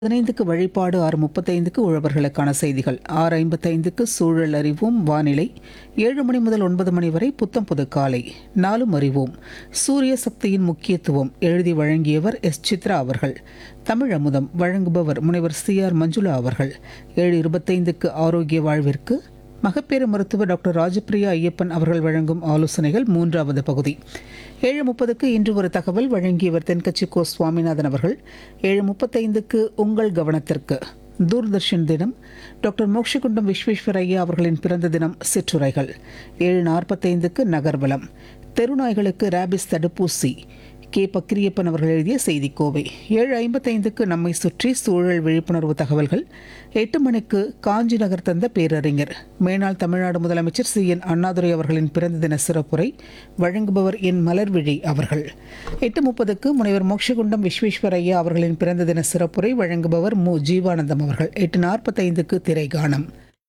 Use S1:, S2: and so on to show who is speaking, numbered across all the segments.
S1: பதினைந்துக்கு வழிபாடு ஆறு முப்பத்தைந்துக்கு உழவர்களுக்கான செய்திகள் ஆறு ஐம்பத்தைந்துக்கு சூழல் அறிவோம் வானிலை ஏழு மணி முதல் ஒன்பது மணி வரை புத்தம் புது காலை நாலும் அறிவோம் சூரிய சக்தியின் முக்கியத்துவம் எழுதி வழங்கியவர் எஸ் சித்ரா அவர்கள் தமிழ் அமுதம் வழங்குபவர் முனைவர் சி ஆர் மஞ்சுளா அவர்கள் ஏழு இருபத்தைந்துக்கு ஆரோக்கிய வாழ்விற்கு மகப்பேறு மருத்துவர் டாக்டர் ராஜபிரியா ஐயப்பன் அவர்கள் வழங்கும் ஆலோசனைகள் மூன்றாவது பகுதி ஏழு முப்பதுக்கு இன்று ஒரு தகவல் வழங்கியவர் தென்கட்சி கோ சுவாமிநாதன் அவர்கள் ஏழு முப்பத்தைந்துக்கு உங்கள் கவனத்திற்கு தூர்தர்ஷன் தினம் டாக்டர் மோக்ஷகுண்டம் விஸ்வேஸ்வரையா அவர்களின் பிறந்த தினம் சிற்றுரைகள் ஏழு நாற்பத்தைந்துக்கு நகர்வலம் தெருநாய்களுக்கு ரேபிஸ் தடுப்பூசி கே பக்கிரியப்பன் அவர்கள் எழுதிய செய்திக்கோவை ஏழு ஐம்பத்தைந்துக்கு நம்மை சுற்றி சூழல் விழிப்புணர்வு தகவல்கள் எட்டு மணிக்கு காஞ்சி நகர் தந்த பேரறிஞர் மேனாள் தமிழ்நாடு முதலமைச்சர் சி என் அண்ணாதுரை அவர்களின் பிறந்த தின சிறப்புரை வழங்குபவர் என் மலர்விழி அவர்கள் எட்டு முப்பதுக்கு முனைவர் மோட்சகுண்டம் விஸ்வேஸ்வரையா அவர்களின் பிறந்த தின சிறப்புரை வழங்குபவர் மு ஜீவானந்தம் அவர்கள் எட்டு நாற்பத்தைந்துக்கு திரைகானம்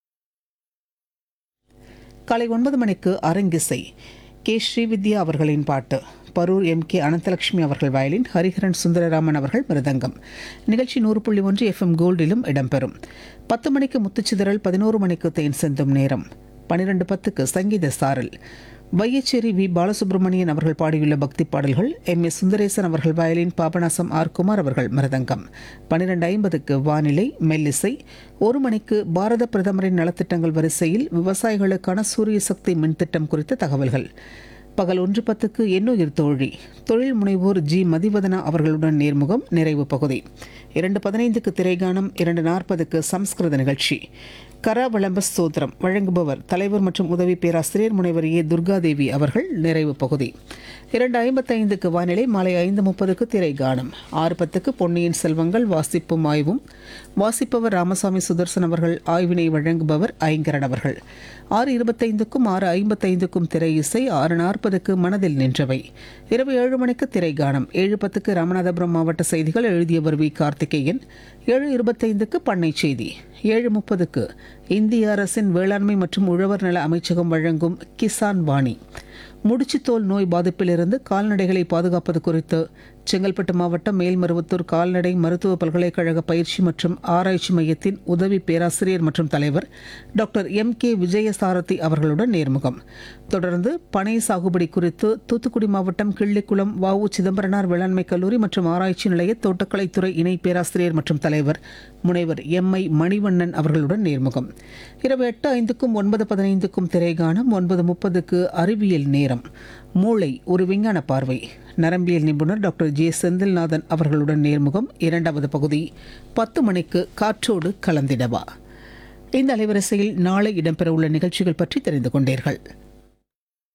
S1: காலை ஒன்பது மணிக்கு அரங்கிசை கே ஸ்ரீவித்யா அவர்களின் பாட்டு பரூர் எம் கே அனந்தலட்சுமி அவர்கள் வயலின் ஹரிஹரன் சுந்தரராமன் அவர்கள் மிருதங்கம் நிகழ்ச்சி நூறு புள்ளி ஒன்று எஃப்எம் கோல்டிலும் இடம்பெறும் பத்து மணிக்கு முத்துச்சிதறல் பதினோரு மணிக்கு தேன் செந்தும் நேரம் பன்னிரெண்டு பத்துக்கு சங்கீத சாரல் வையச்சேரி வி பாலசுப்ரமணியன் அவர்கள் பாடியுள்ள பக்தி பாடல்கள் எம் எஸ் சுந்தரேசன் அவர்கள் வயலின் பாபநாசம் ஆர் குமார் அவர்கள் மிருதங்கம் பன்னிரெண்டு ஐம்பதுக்கு வானிலை மெல்லிசை ஒரு மணிக்கு பாரத பிரதமரின் நலத்திட்டங்கள் வரிசையில் விவசாயிகளுக்கான சூரிய சக்தி மின்திட்டம் குறித்த தகவல்கள் பகல் ஒன்று பத்துக்கு எண்ணுயிர் தோழி தொழில் முனைவோர் ஜி மதிவதனா அவர்களுடன் நேர்முகம் நிறைவு பகுதி இரண்டு பதினைந்துக்கு திரைகானம் இரண்டு நாற்பதுக்கு சம்ஸ்கிருத நிகழ்ச்சி கராவளம்ப ஸ்தோத்திரம் வழங்குபவர் தலைவர் மற்றும் உதவி பேராசிரியர் முனைவர் ஏ துர்காதேவி அவர்கள் நிறைவு பகுதி இரண்டு ஐம்பத்தைந்துக்கு வானிலை மாலை ஐந்து முப்பதுக்கு திரைகானம் ஆறு பத்துக்கு பொன்னியின் செல்வங்கள் வாசிப்பும் ஆய்வும் வாசிப்பவர் ராமசாமி சுதர்சன் அவர்கள் ஆய்வினை வழங்குபவர் ஐங்கரன் அவர்கள் ஆறு இருபத்தைந்துக்கும் ஆறு ஐம்பத்தைந்துக்கும் திரை இசை ஆறு நாற்பதுக்கு மனதில் நின்றவை இரவு ஏழு மணிக்கு திரைகானம் ஏழு பத்துக்கு ராமநாதபுரம் மாவட்ட செய்திகள் எழுதியவர் வி கார்த்திகேயன் ஏழு இருபத்தைந்துக்கு பண்ணை செய்தி ஏழு முப்பதுக்கு இந்திய அரசின் வேளாண்மை மற்றும் உழவர் நல அமைச்சகம் வழங்கும் கிசான் வாணி முடிச்சுத்தோல் நோய் பாதிப்பிலிருந்து கால்நடைகளை பாதுகாப்பது குறித்து செங்கல்பட்டு மாவட்டம் மேல்மருவத்தூர் கால்நடை மருத்துவ பல்கலைக்கழக பயிற்சி மற்றும் ஆராய்ச்சி மையத்தின் உதவி பேராசிரியர் மற்றும் தலைவர் டாக்டர் எம் கே விஜயசாரதி அவர்களுடன் நேர்முகம் தொடர்ந்து பனை சாகுபடி குறித்து தூத்துக்குடி மாவட்டம் கிள்ளிக்குளம் வஉ சிதம்பரனார் வேளாண்மை கல்லூரி மற்றும் ஆராய்ச்சி நிலைய தோட்டக்கலைத்துறை இணை பேராசிரியர் மற்றும் தலைவர் முனைவர் எம் ஐ மணிவண்ணன் அவர்களுடன் நேர்முகம் இரவு எட்டு ஐந்துக்கும் ஒன்பது பதினைந்துக்கும் திரைகாணம் ஒன்பது முப்பதுக்கு அறிவியல் நேரம் மூளை ஒரு விஞ்ஞான பார்வை நரம்பியல் நிபுணர் டாக்டர் ஜே செந்தில்நாதன் அவர்களுடன் நேர்முகம் இரண்டாவது பகுதி பத்து மணிக்கு காற்றோடு கலந்திடவா இந்த அலைவரிசையில் நாளை இடம்பெறவுள்ள நிகழ்ச்சிகள் பற்றி தெரிந்து கொண்டீர்கள்